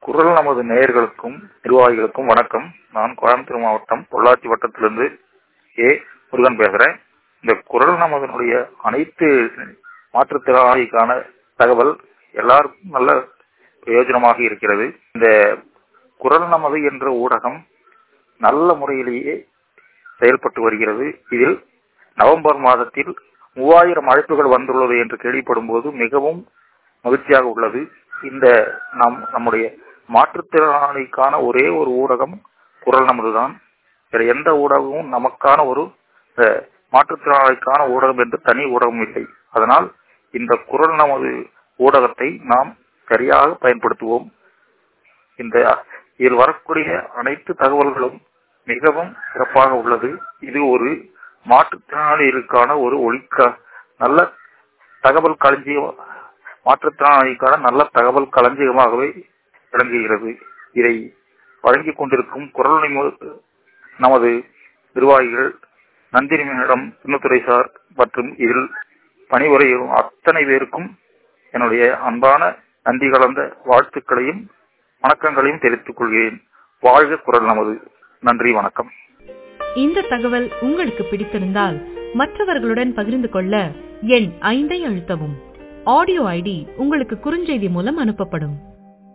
குரல் நமது நேயர்களுக்கும் நிர்வாகிகளுக்கும் வணக்கம் நான் கோயம்புத்தூர் மாவட்டம் பொள்ளாச்சி வட்டத்திலிருந்து ஏ முருகன் பேசுறேன் இந்த குரல் நமதனுடைய அனைத்து மாற்றுத்திறனாளிக்கான தகவல் எல்லாருக்கும் நல்ல பிரயோஜனமாக இருக்கிறது இந்த குரல் நமது என்ற ஊடகம் நல்ல முறையிலேயே செயல்பட்டு வருகிறது இதில் நவம்பர் மாதத்தில் மூவாயிரம் அழைப்புகள் வந்துள்ளது என்று கேள்விப்படும் போது மிகவும் மகிழ்ச்சியாக உள்ளது இந்த நம் நம்முடைய மாற்றுத்திறனாளிக்கான ஒரே ஒரு ஊடகம் குரல் நமதுதான் வேற எந்த ஊடகமும் நமக்கான ஒரு மாற்றுத்திறனாளிக்கான ஊடகம் என்று தனி ஊடகம் இல்லை அதனால் இந்த குரல் நமது ஊடகத்தை நாம் சரியாக பயன்படுத்துவோம் இந்த இதில் வரக்கூடிய அனைத்து தகவல்களும் மிகவும் சிறப்பாக உள்ளது இது ஒரு மாற்றுத்திறனாளிகளுக்கான ஒரு ஒழிக்க நல்ல தகவல் களஞ்சியம் மாற்றுத்திறனாளிக்கான நல்ல தகவல் களஞ்சியமாகவே விளங்குகிறது இதை வழங்கிக் கொண்டிருக்கும் குரல் நமது நிர்வாகிகள் நந்தினி மேடம் சின்னத்துறை சார் மற்றும் இதில் பணிபுரியும் அத்தனை பேருக்கும் என்னுடைய அன்பான நன்றி கலந்த வாழ்த்துக்களையும் வணக்கங்களையும் தெரிவித்துக் கொள்கிறேன் வாழ்க குரல் நமது நன்றி வணக்கம் இந்த தகவல் உங்களுக்கு பிடித்திருந்தால் மற்றவர்களுடன் பகிர்ந்து கொள்ள எண் ஐந்தை அழுத்தவும் ஆடியோ ஐடி உங்களுக்கு குறுஞ்செய்தி மூலம் அனுப்பப்படும்